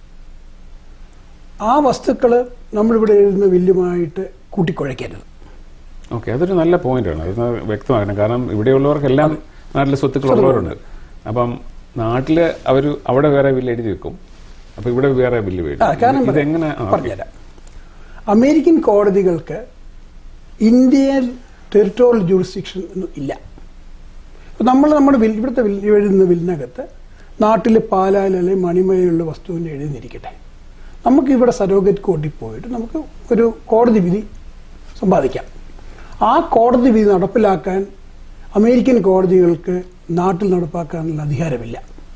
ആ വസ്തുക്കൾ നമ്മളിവിടെ എഴുതുന്ന വില്ലുമായിട്ട് കൂട്ടിക്കുഴയ്ക്കരുത് ഓക്കെ അതൊരു നല്ല പോയിന്റാണ് അത് വ്യക്തമാക്കണം കാരണം ഇവിടെയുള്ളവർക്കെല്ലാം നാട്ടിലെ സ്വത്തുക്കൾ ഉള്ളവരുണ്ട് അപ്പം നാട്ടില് അവർ അവിടെ വേറെ ബില്ല് എഴുതി വെക്കും അപ്പൊ ഇവിടെ വേറെ ബില്ല് ആ, കാരണം വരും ഇതെങ്ങനെ ആ, okay. പറഞ്ഞുതരാം അമേരിക്കൻ കോടതികൾക്ക് ഇന്ത്യൻ ടെറിട്ടോറിയൽ ജൂറിസ്ഡിക്ഷൻ ഒന്നും ഇല്ല ഇപ്പൊ നമ്മൾ നമ്മുടെ വിൽ ഇവിടുത്തെ വിൽ എഴുതുന്ന വില്ലിനകത്ത് നാട്ടിൽ പാലായിൽ അല്ലെങ്കിൽ മണിമയിലുള്ള വസ്തുവിൻ്റെ എഴുതിയിരിക്കട്ടെ നമുക്ക് ഇവിടെ സരോഗറ്റ് കോർട്ടിൽ പോയിട്ട് നമുക്ക് ഒരു കോടതി വിധി സമ്പാദിക്കാം ആ കോടതി വിധി നടപ്പിലാക്കാൻ അമേരിക്കൻ കോടതികൾക്ക് നാട്ടിൽ നടപ്പാക്കാനുള്ള അധികാരമില്ല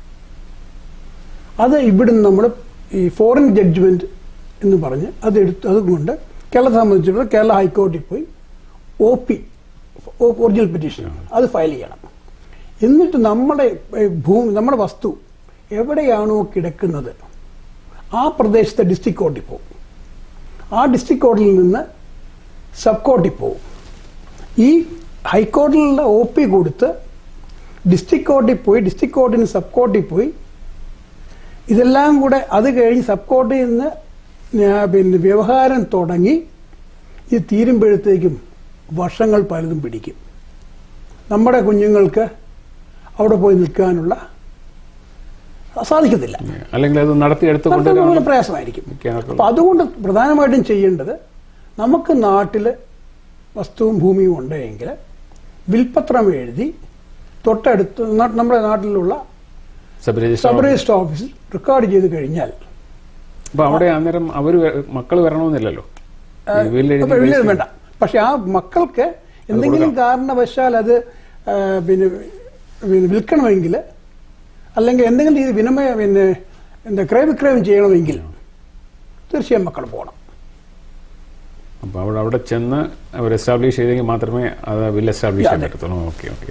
അത് ഇവിടുന്ന് നമ്മൾ ഈ ഫോറിൻ ജഡ്ജ്മെന്റ് എന്ന് പറഞ്ഞ് അത് എടുത്ത് അതുകൊണ്ട് കേരളത്തെ സംബന്ധിച്ചിടത്തോളം കേരള ഹൈക്കോടതിയിൽ പോയി ഒ പി ഒറിജിനൽ പെറ്റീഷൻ അത് ഫയൽ ചെയ്യണം എന്നിട്ട് നമ്മുടെ ഏ, ഭൂമി നമ്മുടെ വസ്തു എവിടെയാണോ കിടക്കുന്നത് ആ പ്രദേശത്തെ ഡിസ്ട്രിക്ട് കോർട്ടിൽ പോകും ആ ഡിസ്ട്രിക്ട് കോർട്ടിൽ നിന്ന് സബ് കോർട്ടിൽ പോകും ഈ ഹൈക്കോടതിയിലുള്ള ഒ പി കൊടുത്ത് ഡിസ്ട്രിക്ട് കോർട്ടിൽ പോയി ഡിസ്ട്രിക്ട് കോർട്ടിന് സബ് കോർട്ടിൽ പോയി ഇതെല്ലാം കൂടെ അത് കഴിഞ്ഞ് സബ് കോർട്ടിൽ നിന്ന് ഞാ- പിന്നെ വ്യവഹാരം തുടങ്ങി ഇത് തീരുമ്പോഴത്തേക്കും വർഷങ്ങൾ പലതും പിടിക്കും നമ്മുടെ കുഞ്ഞുങ്ങൾക്ക് അവിടെ പോയി നിൽക്കാനുള്ള സാധിക്കത്തില്ല അല്ലെങ്കിൽ അത് നടത്തിയെടുത്ത് കൊണ്ട് നടത്തുന്നത് വളരെ പ്രയാസമായിരിക്കും നിൽക്കാനൊക്കെ അപ്പൊ അതുകൊണ്ട് പ്രധാനമായിട്ടും ചെയ്യേണ്ടത് നമുക്ക് നാട്ടിൽ വസ്തുവും ഭൂമിയും ഉണ്ടെങ്കിൽ വിൽപ്പത്രം എഴുതി തൊട്ടടുത്ത് ന- നമ്മുടെ നാട്ടിലുള്ള സബ് രജിസ്റ്റർ സബ് രജിസ്റ്റർ ഓഫീസിൽ റെക്കോർഡ് ചെയ്ത് കഴിഞ്ഞാൽ അപ്പൊ അവിടെ അന്നേരം അവര് മക്കൾ വരണമെന്നില്ലല്ലോ ഈ will എഴുതി അപ്പൊ വലിയത് register വേണ്ട പക്ഷെ ആ മക്കൾക്ക് എന്തെങ്കിലും കാരണവശാൽ അത് ആ, പിന്നെ പിന്നെ വിൽക്കണമെങ്കിൽ അല്ലെങ്കിൽ എന്തെങ്കിലും രീതി വിനിമയ പിന്നെ എന്താ ക്രയവിക്രയം ചെയ്യണമെങ്കിൽ തീർച്ചയായും മക്കൾ പോകണം അപ്പൊ അവിടെ അവിടെ ചെന്ന് അവർ എസ്റ്റാബ്ലിഷ് ചെയ്തെങ്കിൽ മാത്രമേ അത് വിൽ എസ്റ്റാബ്ലിഷ് ചെയ്യാൻ അതെ. പറ്റത്തുള്ളൂ ഓക്കെ ഓക്കെ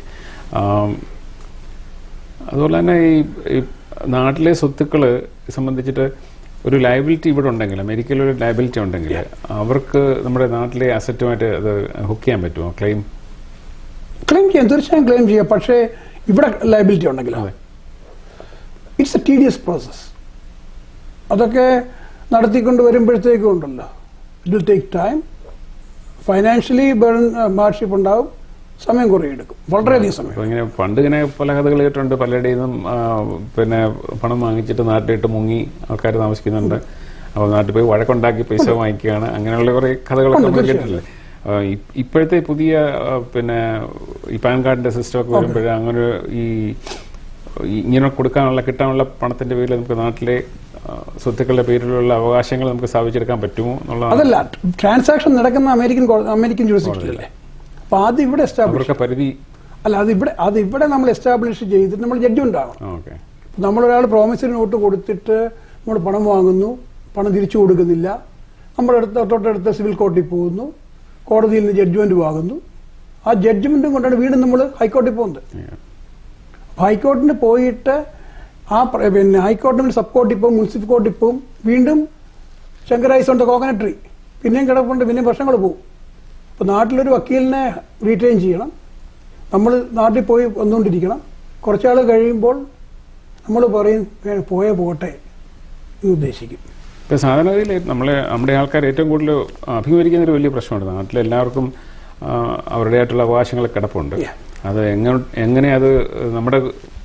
അതുപോലെ തന്നെ ഈ ഈ നാട്ടിലെ സ്വത്തുക്കൾ സംബന്ധിച്ചിട്ട് ഒരു ലയബിലിറ്റി ഇവിടെ ഉണ്ടെങ്കിൽ അമേരിക്കയിൽ ഒരു ലയബിലിറ്റി ഉണ്ടെങ്കിൽ അവർക്ക് നമ്മുടെ നാട്ടിലെ അസറ്റുമായിട്ട് അത് ഹുക്ക് ചെയ്യാൻ പറ്റുമോ ക്ലെയിം ക്ലെയിം ചെയ്യാം തീർച്ചയായും ക്ലെയിം ചെയ്യാം പക്ഷേ ഇവിടെ ലയബിലിറ്റി ഉണ്ടെങ്കിൽ അതെ. ഇറ്റ്സ് എ ടീഡിയസ് പ്രോസസ് അതൊക്കെ നടത്തിക്കൊണ്ട് വരുമ്പോഴത്തേക്കും ഉണ്ടല്ലോ it will take time financially burn hardship ഉണ്ടാവും സമയം കുറേ എടുക്കും വളരെയധികം സമയം അപ്പോൾ ഇങ്ങനെ പണ്ട് ഇങ്ങനെ പല കഥകൾ കേട്ടിട്ടുണ്ട് പലരുടെയും നിന്നും ആ, പിന്നെ പണം വാങ്ങിച്ചിട്ട് നാട്ടിലിട്ട് മുങ്ങി ആൾക്കാർ താമസിക്കുന്നുണ്ട് അപ്പോൾ നാട്ടിൽ പോയി വഴക്കുണ്ടാക്കി പൈസ വാങ്ങിക്കുകയാണ് അങ്ങനെയുള്ള കുറേ കഥകളൊക്കെ ഉണ്ട്, നമ്മൾ തീർച്ചയായും. കേട്ടിട്ടില്ലേ ആ, ഇ- ഇപ്പോഴത്തെ പുതിയ ആ, പിന്നെ ഈ പാൻ കാർഡിന്റെ സിസ്റ്റം ഒക്കെ വരുമ്പോൾ അങ്ങനെ ഈ ഈ ഇങ്ങനെ കൊടുക്കാനുള്ള കിട്ടാനുള്ള പണത്തിന്റെ പേരിൽ നമുക്ക് നാട്ടിലെ ആ, സ്വത്തുക്കളുടെ പേരിലുള്ള അവകാശങ്ങൾ നമുക്ക് സ്ഥാപിച്ചെടുക്കാൻ പറ്റുമോ എന്നുള്ളതാണ് അതല്ല ട്രാൻസാക്ഷൻ നടക്കുന്ന അമേരിക്കൻ കോ- അമേരിക്കൻ ജൂറിസ്ഡിക്ഷനിലല്ലേ അപ്പൊ അത് ഇവിടെ എസ്റ്റാബ്ലിഷ് അവർക്ക് പരിധി അല്ല അത് ഇവിടെ അത് ഇവിടെ നമ്മൾ എസ്റ്റാബ്ലിഷ് ചെയ്തിട്ട് നമ്മൾ ജഡ്ജ്മെന്റ് ആവണം ഓക്കെ നമ്മളൊരാൾ പ്രോമിസറി നോട്ട് കൊടുത്തിട്ട് നമ്മൾ പണം വാങ്ങുന്നു പണം തിരിച്ചു കൊടുക്കുന്നില്ല നമ്മുടെ അടുത്ത തൊട്ടടുത്ത സിവിൽ കോർട്ടിൽ പോകുന്നു കോടതിയിൽ നിന്ന് ജഡ്ജ്മെന്റ് വാങ്ങുന്നു ആ ജഡ്ജ്മെന്റും കൊണ്ടാണ് വീണ്ടും നമ്മൾ ഹൈക്കോടതിയിൽ പോകുന്നത് അപ്പൊ ഹൈക്കോടതിന് പോയിട്ട് ആ പ്ര- പിന്നെ ഹൈക്കോടതിയിൽ സബ് കോർട്ടിൽ പോകും മുനിസിപ്പൽ കോർട്ടിൽ പോകും വീണ്ടും ശങ്കരൈസ് ഉണ്ട് കോക്കനട്ട് ട്രീ പിന്നെയും കിടപ്പുണ്ട് പിന്നെയും വർഷങ്ങൾ പോകും അപ്പോൾ നാട്ടിലൊരു വക്കീലിനെ റീറ്റെയിൻ ചെയ്യണം നമ്മൾ നാട്ടിൽ പോയി വന്നുകൊണ്ടിരിക്കണം കുറച്ചാൾ കഴിയുമ്പോൾ നമ്മൾ പറയും "ഏ, പോയേ പോട്ടെ എന്ന് ഉദ്ദേശിക്കും ഇപ്പൊ സാധാരണഗതിയിൽ നമ്മളെ നമ്മുടെ ആൾക്കാർ ഏറ്റവും കൂടുതൽ അഭിമുഖീകരിക്കുന്ന ഒരു വലിയ പ്രശ്നമുണ്ട് നാട്ടിൽ എല്ലാവർക്കും ആ, അവരുടേതായിട്ടുള്ള അവകാശങ്ങൾ കിടപ്പുണ്ട് Yeah. അത് എങ്ങനെ എങ്ങനെ അത് നമ്മുടെ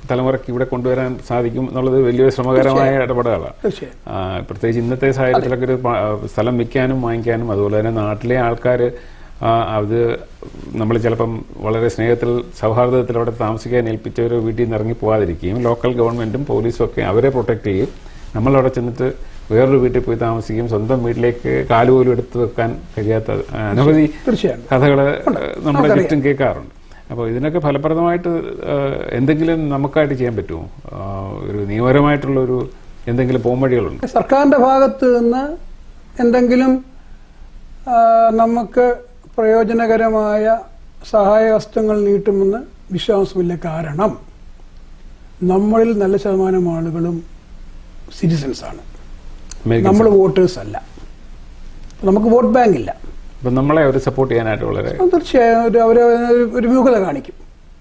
തലമുറയ്ക്ക് ഇവിടെ കൊണ്ടുവരാൻ സാധിക്കും എന്നുള്ളത് വലിയൊരു ശ്രമകരമായ ഇടപെടലാണ് തീർച്ചയായും ആ, പ്രത്യേകിച്ച് ഇന്നത്തെ സാഹചര്യത്തിലൊക്കെ ഒരു പ- സ്ഥലം വിൽക്കാനും വാങ്ങിക്കാനും അതുപോലെ തന്നെ നാട്ടിലെ ആൾക്കാർ അത് നമ്മൾ ചിലപ്പം വളരെ സ്നേഹത്തിൽ സൗഹാർദ്ദത്തിൽ അവിടെ താമസിക്കാൻ ഏൽപ്പിച്ചവർ വീട്ടിൽ നിന്ന് ഇറങ്ങി പോകാതിരിക്കുകയും ലോക്കൽ ഗവൺമെന്റും പോലീസും ഒക്കെ അവരെ പ്രൊട്ടക്ട് ചെയ്യും നമ്മളവിടെ ചെന്നിട്ട് വേറൊരു വീട്ടിൽ പോയി താമസിക്കുകയും സ്വന്തം വീട്ടിലേക്ക് കാലുപോലും എടുത്തു വെക്കാൻ കഴിയാത്ത ആ, അനവധി തീർച്ചയായും കഥകൾ നമ്മുടെ നമുക്കറിയാം. ചുറ്റും കേൾക്കാറുണ്ട് അപ്പോൾ ഇതിനൊക്കെ ഫലപ്രദമായിട്ട് ആ, എന്തെങ്കിലും നമുക്കായിട്ട് ചെയ്യാൻ പറ്റുമോ ആ, ഒരു നിയമപരമായിട്ടുള്ള ഒരു എന്തെങ്കിലും പോംവഴികളുണ്ട് സർക്കാരിന്റെ ഭാഗത്ത് നിന്ന് എന്തെങ്കിലും ആ, നമുക്ക് പ്രയോജനകരമായ സഹായ ഹസ്തങ്ങൾ നീട്ടുമെന്ന് വിശ്വാസമില്ല കാരണം നമ്മളിൽ നല്ല ശതമാനം ആളുകളും സിറ്റിസൺസ് ആണ് അമേരിക്കൻ നമ്മൾ വോട്ടേഴ്സ് അല്ല നമുക്ക് വോട്ട് ബാങ്ക് ഇല്ല അപ്പം നമ്മളെ അവർ സപ്പോർട്ട് ചെയ്യാനായിട്ട് വളരെ അത് തീർച്ചയായും ഒരു അവർ ഒരു വിമുഖത കാണിക്കും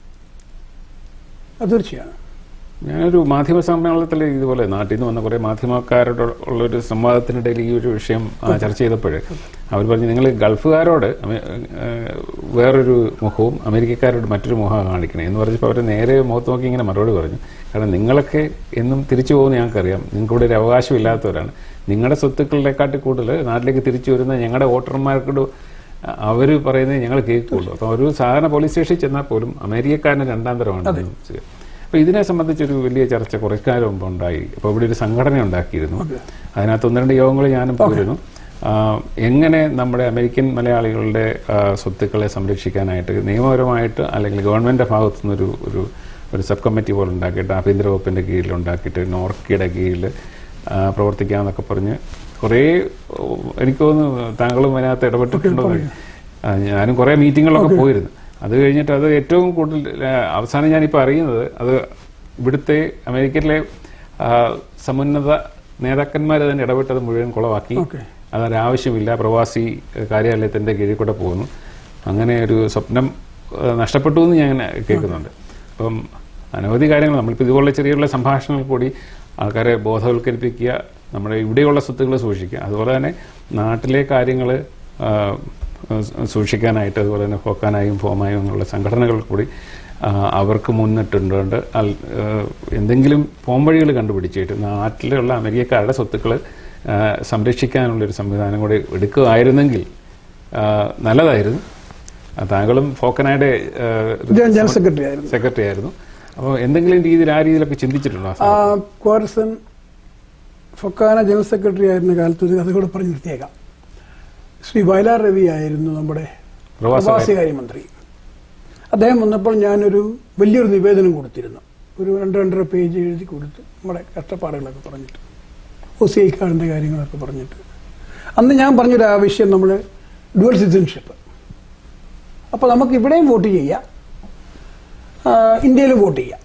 അത് തീർച്ചയാണ് ഞാനൊരു മാധ്യമ സമ്മേളനത്തിൽ ഇതുപോലെ നാട്ടിൽ നിന്ന് വന്ന കുറേ മാധ്യമക്കാരോട് ഉള്ളൊരു സംവാദത്തിനിടയിൽ ഈ ഒരു വിഷയം ആ, ചർച്ച ചെയ്തപ്പോൾ അവർ പറഞ്ഞു നിങ്ങൾ ഗൾഫുകാരോട് അമേ- ഏഹ്, വേറൊരു മുഖവും അമേരിക്കക്കാരോട് മറ്റൊരു മുഖമാണ് കാണിക്കണേ എന്ന് പറഞ്ഞപ്പോൾ അവർ നേരെ മുഖത്ത് നോക്കി ഇങ്ങനെ മറുപടി പറഞ്ഞു കാരണം നിങ്ങളൊക്കെ എന്നും തിരിച്ചു പോകുന്ന ഞങ്ങൾക്കറിയാം നിങ്ങൾക്ക് ഇവിടെ ഒരു അവകാശമില്ലാത്തവരാണ് നിങ്ങളുടെ സ്വത്തുക്കളെക്കാട്ടി കൂടുതൽ നാട്ടിലേക്ക് തിരിച്ചു വരുന്ന ഞങ്ങളുടെ വോട്ടർമാർക്കോട് അവർ പറയുന്നത് ഞങ്ങൾ കേൾക്കുള്ളൂ അപ്പോൾ ഒരു സാധാരണ പോലീസ് സ്റ്റേഷനിൽ ചെന്നാൽ പോലും അമേരിക്കക്കാരന് രണ്ടാം തരമാണ് ഇത്. അപ്പോൾ ഇതിനെ സംബന്ധിച്ചൊരു വലിയ ചർച്ച കുറേ കാലം മുമ്പ് ഉണ്ടായി അപ്പോൾ ഇവിടെ ഒരു സംഘടന ഉണ്ടാക്കിയിരുന്നു അതിനകത്ത് ഒന്ന് രണ്ട് യോഗങ്ങൾ ഞാനും പോയിരുന്നു ആ, എങ്ങനെ നമ്മുടെ അമേരിക്കൻ മലയാളികളുടെ ആ, സ്വത്തുക്കളെ സംരക്ഷിക്കാനായിട്ട് നിയമപരമായിട്ട് അല്ലെങ്കിൽ ഗവൺമെൻറ് ഭാഗത്തു നിന്നൊരു ഒരു ഒരു സബ് കമ്മിറ്റി പോലെ ഉണ്ടാക്കിയിട്ട് ആഭ്യന്തര വകുപ്പിൻ്റെ കീഴിൽ ഉണ്ടാക്കിയിട്ട് നോർക്കിയുടെ കീഴിൽ ആ, പ്രവർത്തിക്കാമെന്നൊക്കെ പറഞ്ഞ് കുറേ ഓ, എനിക്ക് തോന്നുന്നു താങ്കളും അതിനകത്ത് ഇടപെട്ടിട്ടുണ്ടോ ആ, ഞാനും കുറേ മീറ്റിങ്ങുകളൊക്കെ പോയിരുന്നു അത് കഴിഞ്ഞിട്ട് അത് ഏറ്റവും കൂടുതൽ ആ, അവസാനം ഞാനിപ്പോൾ അറിയുന്നത് അത് ഇവിടുത്തെ അമേരിക്കയിലെ ആ, സമുന്നത നേതാക്കന്മാർ തന്നെ ഇടപെട്ടത് മുഴുവൻ കുളവാക്കി ഓക്കെ അതൊരാവശ്യമില്ല പ്രവാസി ഏഹ്, കാര്യാലയത്തിന്റെ കീഴിൽ കൂടെ പോകുന്നു അങ്ങനെ ഒരു സ്വപ്നം ഏഹ്, നഷ്ടപ്പെട്ടു എന്ന് ഞാൻ കേൾക്കുന്നുണ്ട് അപ്പം അനവധി കാര്യങ്ങൾ നമ്മളിപ്പോൾ ഇതുപോലുള്ള ചെറിയുള്ള സംഭാഷണങ്ങൾ കൂടി ആൾക്കാരെ ബോധവൽക്കരിപ്പിക്കുക നമ്മുടെ ഇവിടെയുള്ള സ്വത്തുക്കൾ സൂക്ഷിക്കുക അതുപോലെ തന്നെ നാട്ടിലെ കാര്യങ്ങൾ സൂക്ഷിക്കാനായിട്ട് അതുപോലെ തന്നെ ഫോക്കാനായും ഫോമായും അങ്ങനെയുള്ള സംഘടനകൾ കൂടി ആ, അവർക്ക് മുന്നിട്ടുണ്ട് അൽ- ഏഹ്, എന്തെങ്കിലും പോംവഴികൾ കണ്ടുപിടിച്ചിട്ട് നാട്ടിലുള്ള അമേരിക്കക്കാരുടെ സ്വത്തുക്കൾ സംരക്ഷിക്കാനുള്ളൊരു സംവിധാനം കൂടി എടുക്കുകയായിരുന്നെങ്കിൽ ആ, നല്ലതായിരുന്നു ആ, താങ്കളും ഫോക്കനായുടെ ഞാൻ ജനറൽ സെക്രട്ടറി ആയിരുന്നു സെക്രട്ടറി ആയിരുന്നു അപ്പോൾ എന്തെങ്കിലും രീതിയിൽ ആ രീതിയിലൊക്കെ ചിന്തിച്ചിട്ടുണ്ടോ ആ ആ സമയത്ത്? കോർസൺ ഫൊക്കാന ജനറൽ സെക്രട്ടറി ആയിരുന്ന കാലത്ത് ഒരു കഥ കൂടെ പറഞ്ഞു നിർത്തിയേക്കാം ശ്രീ വയലാർ രവി ആയിരുന്നു നമ്മുടെ പ്രവാസ പ്രവാസികാര്യമന്ത്രി അദ്ദേഹം വന്നപ്പോൾ ഞാനൊരു വലിയൊരു നിവേദനം കൊടുത്തിരുന്നു ഒരു രണ്ട് രണ്ടര പേജ് എഴുതി കൊടുത്ത് നമ്മുടെ കഷ്ടപ്പാടുകളൊക്കെ പറഞ്ഞിട്ട് ഒ സി ഐ കാർഡിൻ്റെ കാര്യങ്ങളൊക്കെ പറഞ്ഞിട്ട് അന്ന് ഞാൻ പറഞ്ഞൊരു ആവശ്യം നമ്മൾ ഡുവൽ സിറ്റിസൺഷിപ്പ് അപ്പോൾ നമുക്ക് ഇവിടെയും വോട്ട് ചെയ്യാം ആ, ഇന്ത്യയിലും വോട്ട് ചെയ്യാം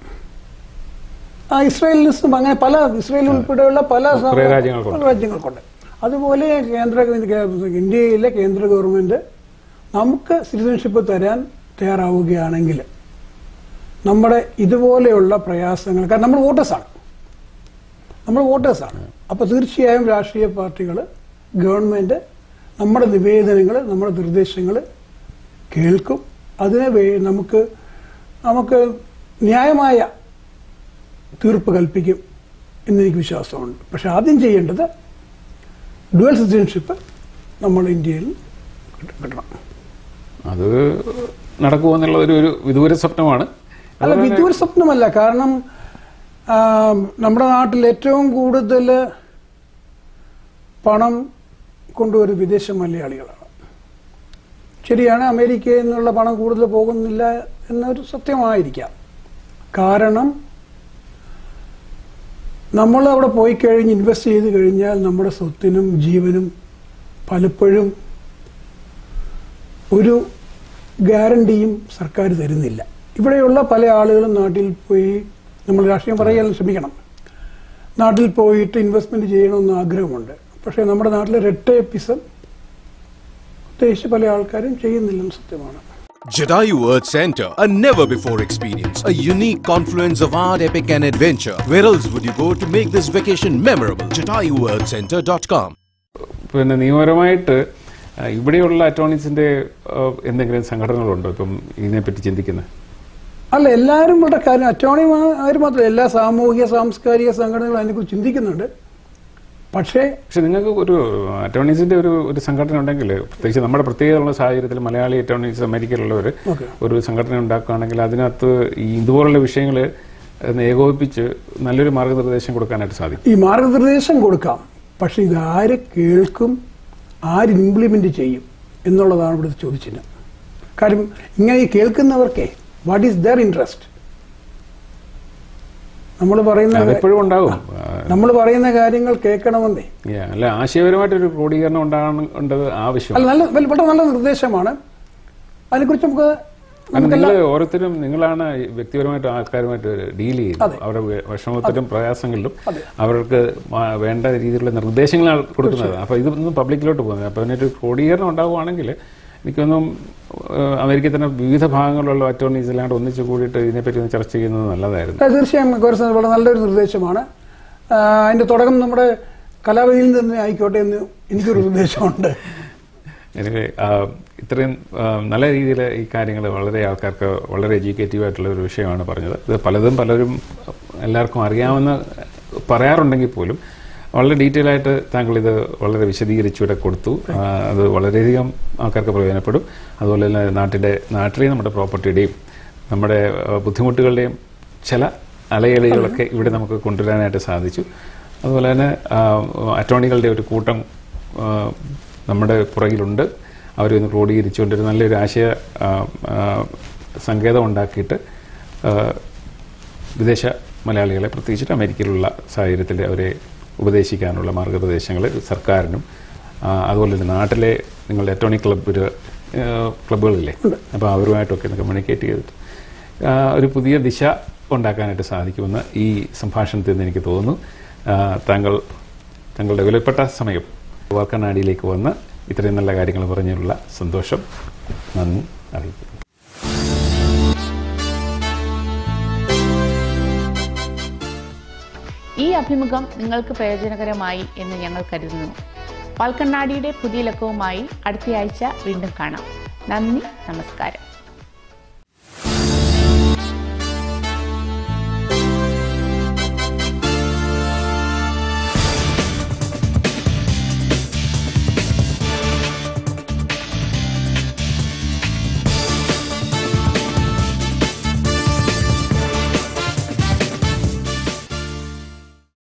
ആ ഇസ്രായേലിനും അങ്ങനെ പല ഇസ്രായേൽ ഉൾപ്പെടെയുള്ള പല സ- കുറേ രാജ്യങ്ങൾക്കുണ്ട്. പല രാജ്യങ്ങൾക്കുണ്ട് അതുപോലെ കേന്ദ്ര ഇന്ത്യയിലെ കേന്ദ്ര ഗവൺമെന്റ് നമുക്ക് സിറ്റിസൺഷിപ്പ് തരാൻ തയ്യാറാവുകയാണെങ്കിൽ നമ്മുടെ ഇതുപോലെയുള്ള പ്രയാസങ്ങൾ കാരണം നമ്മൾ വോട്ടേഴ്സാണ് നമ്മൾ വോട്ടേഴ്സാണ് അപ്പോൾ തീർച്ചയായും രാഷ്ട്രീയ പാർട്ടികൾ ഗവൺമെന്റ് നമ്മുടെ നിവേദനങ്ങൾ നമ്മുടെ നിർദ്ദേശങ്ങൾ കേൾക്കും അതിനെ വേ- നമുക്ക് നമുക്ക് ന്യായമായ തീർപ്പ് കൽപ്പിക്കും എന്നെനിക്ക് വിശ്വാസമുണ്ട് പക്ഷെ ആദ്യം ചെയ്യേണ്ടത് ഡുവൽ സിറ്റിസൺഷിപ്പ് നമ്മൾ ഇന്ത്യയിൽ കിട്ട- കിട്ടണം അത് നടക്കുമോ എന്നുള്ള ഒരു ഒരു വിദൂര സ്വപ്നമാണ് അല്ല വിദൂര സ്വപ്നമല്ല കാരണം ആ, നമ്മുടെ നാട്ടിൽ ഏറ്റവും കൂടുതൽ പണം കൊണ്ടുവരും വിദേശ മലയാളികളാണ് ശരിയാണ് അമേരിക്കയിൽ നിന്നുള്ള പണം കൂടുതൽ പോകുന്നില്ല എന്നൊരു സത്യമായിരിക്കാം കാരണം നമ്മൾ അവിടെ പോയി കഴിഞ്ഞ് ഇൻവെസ്റ്റ് ചെയ്ത് കഴിഞ്ഞാൽ നമ്മുടെ സ്വത്തിനും ജീവനും പലപ്പോഴും ഒരു ഗ്യാരണ്ടിയും സർക്കാർ തരുന്നില്ല ഇവിടെയുള്ള പല ആളുകളും നാട്ടിൽ പോയി നമ്മൾ രാഷ്ട്രീയം പറയാൻ ശ്രമിക്കണം നാട്ടിൽ പോയിട്ട് ഇൻവെസ്റ്റ്മെന്റ് ചെയ്യണമെന്ന് ആഗ്രഹമുണ്ട് പക്ഷേ നമ്മുടെ നാട്ടിലെ റെട്ടേപ്പിസം ഉദ്ദേശിച്ച് പല ആൾക്കാരും ചെയ്യുന്നില്ലെന്ന് സത്യമാണ് Jatayu Earth Center, a never before experience, a unique confluence of art, epic, and adventure. Where else would you go to make this vacation memorable? JatayuEarthCenter.com. പിന്നെ നിയമപരമായിട്ട് ആ, ഇവിടെയുള്ള അറ്റോർണീസിന്റെ ആ, എന്തെങ്കിലും സംഘടനകളുണ്ടോ ഇപ്പം ഇതിനെപ്പറ്റി ചിന്തിക്കുന്നത് അല്ല എല്ലാവരും ഇവിടെ കാര്യം അറ്റോർണിമാർ മാത്രമല്ല എല്ലാ സാമൂഹിക സാംസ്കാരിക സംഘടനകളും അതിനെക്കുറിച്ച് ചിന്തിക്കുന്നുണ്ട് പക്ഷേ പക്ഷെ നിങ്ങൾക്ക് ഒരു അറ്റോർണീസിന്റെ ഒരു ഒരു സംഘടന ഉണ്ടെങ്കിൽ പ്രത്യേകിച്ച് നമ്മുടെ പ്രത്യേകതയുള്ള സാഹചര്യത്തിൽ മലയാളി അറ്റോർണീസ് അമേരിക്കയിലുള്ളവർ ഓക്കെ ഒരു സംഘടന ഉണ്ടാക്കുകയാണെങ്കിൽ അതിനകത്ത് ഈ ഇതുപോലുള്ള വിഷയങ്ങൾ ഏകോപിപ്പിച്ച് നല്ലൊരു മാർഗനിർദ്ദേശം കൊടുക്കാനായിട്ട് സാധിക്കും ഈ മാർഗനിർദ്ദേശം കൊടുക്കാം പക്ഷെ ഇത് ആര് കേൾക്കും ആര് ഇംപ്ലിമെന്റ് ചെയ്യും എന്നുള്ളതാണ് ഇവിടുത്തെ ചോദിച്ചില്ല കാര്യം ഇങ്ങനെ ഈ കേൾക്കുന്നവർക്കേ വാട്ട് ഈസ് ദർ ഇൻട്രസ്റ്റ് നമ്മൾ പറയുന്ന അതെപ്പോഴും ഉണ്ടാവും നമ്മൾ പറയുന്ന കാര്യങ്ങൾ കേൾക്കണമെന്നേ Yeah, അല്ല ആശയപരമായിട്ടൊരു ക്രോഡീകരണം ഉണ്ടാകേണ്ടത് ആവശ്യം അല്ല നല്ല വല്ല- വളരെ നല്ല നിർദ്ദേശമാണ് അതിനെക്കുറിച്ച് നമുക്ക് കാരണം നിങ്ങൾ ഓരോരുത്തരും നിങ്ങളാണ് ഈ വ്യക്തിപരമായിട്ട് ആൾക്കാരുമായിട്ട് ഡീൽ ചെയ്യുന്നത് അവരുടെ വി- വിഷമത്തിലും പ്രയാസങ്ങളിലും അവർക്ക് മാ- വേണ്ട രീതിയിലുള്ള നിർദ്ദേശങ്ങളാണ് കൊടുക്കുന്നത് അപ്പൊ ഇതൊന്നും പബ്ലിക്കിലോട്ട് പോകുന്നത് അപ്പൊ അതിനൊരു ക്രോഡീകരണം ഉണ്ടാവുകയാണെങ്കിൽ എനിക്കൊന്നും ഏഹ്, അമേരിക്കയിൽ തന്നെ വിവിധ ഭാഗങ്ങളിലുള്ള അറ്റോർണീസ് എല്ലാം ഒന്നിച്ച് കൂടിയിട്ട് ഇതിനെപ്പറ്റി ഒന്ന് ചർച്ച ചെയ്യുന്നത് നല്ലതായിരുന്നു അത് തീർച്ചയായും കോരസ് വളരെ നല്ലൊരു നിർദ്ദേശമാണ് ആ, അതിന്റെ തുടക്കം നമ്മുടെ കലാവേദിയിൽ നിന്ന് ആയിക്കോട്ടെ എന്ന് എനിക്കൊരു നിർദ്ദേശമുണ്ട് എനിവേ ഇത്രയും ആ, നല്ല രീതിയിൽ ഈ കാര്യങ്ങൾ വളരെ ആൾക്കാർക്ക് വളരെ എഡ്യൂക്കേറ്റീവ് ആയിട്ടുള്ള ഒരു വിഷയമാണ് പറഞ്ഞത് ഇത് പലതും പലരും എല്ലാവർക്കും അറിയാമെന്ന് പറയാറുണ്ടെങ്കിൽ പോലും വളരെ ഡീറ്റെയിൽ ആയിട്ട് താങ്കൾ ഇത് വളരെ വിശദീകരിച്ചിവിടെ കൊടുത്തു ആ, അത് വളരെയധികം ആൾക്കാർക്ക് പ്രയോജനപ്പെടും അതുപോലെ തന്നെ നാട്ടിലെ നാട്ടിലെയും നമ്മുടെ പ്രോപ്പർട്ടിയുടെയും നമ്മുടെ ആ, ബുദ്ധിമുട്ടുകളുടെയും ചില അലയടികളൊക്കെ ഇവിടെ നമുക്ക് കൊണ്ടുവരാനായിട്ട് സാധിച്ചു അതുപോലെ തന്നെ ആ, അറ്റോർണികളുടെ ഒരു കൂട്ടം ആ, നമ്മുടെ പുറകിലുണ്ട് അവരെ ഒന്ന് ക്രോഡീകരിച്ചുകൊണ്ട് ഒരു നല്ലൊരു ആശയ ആ, ആ, സങ്കേതം ഉണ്ടാക്കിയിട്ട് ആ, വിദേശ മലയാളികളെ പ്രത്യേകിച്ചിട്ട് അമേരിക്കയിലുള്ള സാഹചര്യത്തിൽ അവരെ ഉപദേശിക്കാനുള്ള മാർഗനിർദ്ദേശങ്ങൾ സർക്കാരിനും ആ, അതുപോലെ തന്നെ നാട്ടിലെ നിങ്ങളുടെ അറ്റോർണി ക്ലബ് ഒരു ആ, ക്ലബ്ബുകളില്ലേ അപ്പോൾ അവരുമായിട്ടൊക്കെ ഒന്ന് കമ്മ്യൂണിക്കേറ്റ് ചെയ്തിട്ട് ആ, ഒരു പുതിയ ദിശ ഉണ്ടാക്കാനായിട്ട് സാധിക്കുമെന്ന് ഈ സംഭാഷണത്തിൽ നിന്ന് എനിക്ക് തോന്നുന്നു ആ, താങ്കൾ താങ്കളുടെ വിലപ്പെട്ട സമയം വാക്കനാടിയിലേക്ക് വന്ന് ഇത്രയും നല്ല കാര്യങ്ങൾ പറഞ്ഞതിനുള്ള സന്തോഷം നന്ദി അറിയിക്കുന്നു ഈ അഭിമുഖം നിങ്ങൾക്ക് പ്രയോജനകരമായി എന്ന് ഞങ്ങൾ കരുതുന്നു പാൽക്കണ്ണാടിയുടെ പുതിയ ലക്കവുമായി അടുത്തയാഴ്ച വീണ്ടും കാണാം നന്ദി നമസ്കാരം